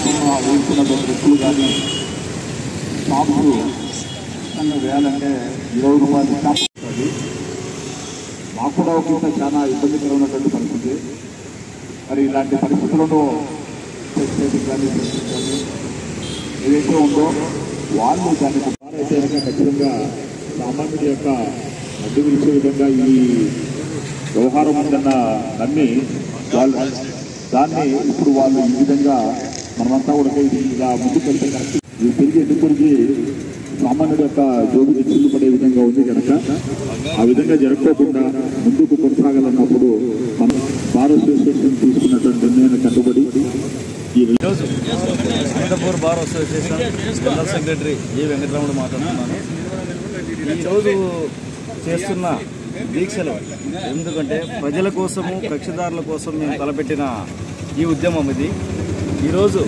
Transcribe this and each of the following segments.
కార్యక్రమంలో వహించినటువంటి వ్యక్తులు కానీ షాప్స్ ఖచ్చితంగా వేయాలంటే ఇరవై రూపాయలు షాప్ వస్తుంది మాకు కూడా ఒక చాలా ఇబ్బందికరమైనటువంటి పరిస్థితి మరి ఇలాంటి పరిస్థితులను చేసేది కానీ చేసేది కానీ ఏదైతే ఉందో వాళ్ళు దానికి అయితే కనుక ఖచ్చితంగా సామాన్యుడి యొక్క అడ్డు విరిచే విధంగా ఈ వ్యవహారం ఉందన్న నమ్మి వాళ్ళు దాన్ని ఇప్పుడు వాళ్ళు ఈ విధంగా మనమంతా కూడా ఇది ఇలా ముందుకు వెళ్తే కరెక్ట్ ఇది తిరిగి ఎందుకు తిరిగి సామాన్యుడి యొక్క జోబుకి చిల్లు పడే విధంగా ఉంది కనుక ఆ విధంగా జరగకోకుండా ముందుకు కొనసాగాలన్నప్పుడు మన బార్ అసోసియేషన్ తీసుకున్నటువంటి నిర్ణయాన్ని కట్టుబడి ఈ ఈరోజు Anantapur bar association general secretary A Venkataramudu మాట్లాడుతున్నాను ఈరోజు చేస్తున్న దీక్షలు ఎందుకంటే ప్రజల కోసము కక్షిదారుల కోసం మేము తలపెట్టిన ఈ ఉద్యమం ఇది ఈరోజు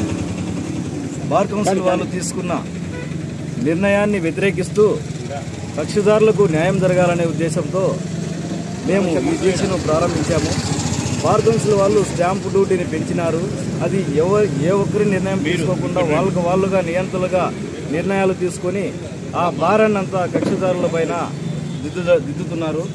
బార్ కౌన్సిల్ వాళ్ళు తీసుకున్న నిర్ణయాన్ని వ్యతిరేకిస్తూ కక్షిదారులకు న్యాయం జరగాలనే ఉద్దేశంతో మేము ఈ దీక్షను ప్రారంభించాము బార్ కౌన్సిల్ వాళ్ళు స్టాంపు డ్యూటీని పెంచినారు అది ఎవరు ఏ ఒక్కరి నిర్ణయం తీసుకోకుండా వాళ్ళకు వాళ్ళుగా నియంత్రణలుగా నిర్ణయాలు తీసుకొని ఆ భారాన్ని అంతా కక్షిదారుల పైన దిద్దు దిద్దుతున్నారు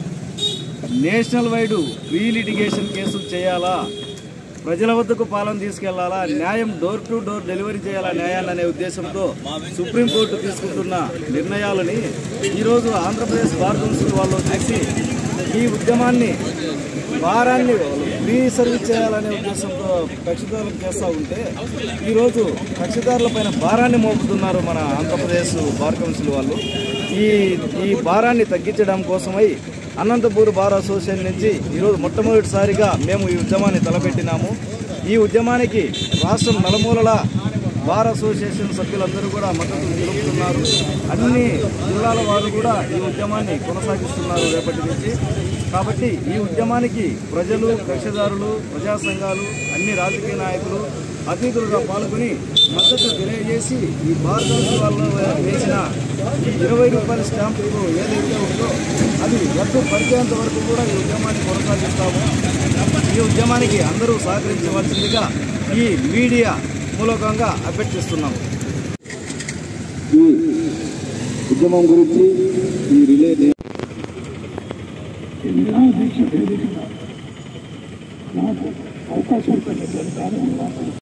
నేషనల్ వైడ్ ప్రీ లిటిగేషన్ కేసులు చేయాలా ప్రజల వద్దకు పాలన తీసుకెళ్లాలా న్యాయం డోర్ టు డోర్ డెలివరీ చేయాలా న్యాయాన్ని అనే ఉద్దేశంతో సుప్రీంకోర్టు తీసుకుంటున్న నిర్ణయాలని ఈరోజు ఆంధ్రప్రదేశ్ బార్ కౌన్సిల్ వాళ్ళు చేసి ఈ ఉద్యమాన్ని భారాన్ని ఫ్రీ సర్వీస్ చేయాలనే ఉద్దేశంతో కక్షిదారులకు చేస్తూ ఉంటే ఈరోజు కక్షిదారుల పైన భారాన్ని మోపుతున్నారు మన ఆంధ్రప్రదేశ్ బార్ కౌన్సిల్ వాళ్ళు ఈ ఈ భారాన్ని తగ్గించడం కోసమై అనంతపూర్ బార్ అసోసియేషన్ నుంచి ఈరోజు మొట్టమొదటిసారిగా మేము ఈ ఉద్యమాన్ని తలపెట్టినాము ఈ ఉద్యమానికి రాష్ట్రం నలుమూలల బార్ అసోసియేషన్ సభ్యులందరూ కూడా మద్దతు తెలుపుతున్నారు అన్ని జిల్లాల వారు కూడా ఈ ఉద్యమాన్ని కొనసాగిస్తున్నారు రేపటి నుంచి కాబట్టి ఈ ఉద్యమానికి ప్రజలు కక్షదారులు ప్రజా సంఘాలు అన్ని రాజకీయ నాయకులు అతిథులుగా పాల్గొని మద్దతు తెలియజేసి ఈ బార్ కౌన్సిల్ వాళ్ళు వేసిన ఈ ఇరవై రూపాయల స్టాంపు ఏదైతే ఉందో అది రద్దు పరిచేంత వరకు కూడా ఈ ఉద్యమాన్ని కొనసాగిస్తాము ఈ ఉద్యమానికి అందరూ సహకరించవలసిందిగా ఈ మీడియా మూలకంగా అభ్యర్థిస్తున్నాము ఈ ఉద్యమం గురించి ఈ రిలే నాకు అవకాశం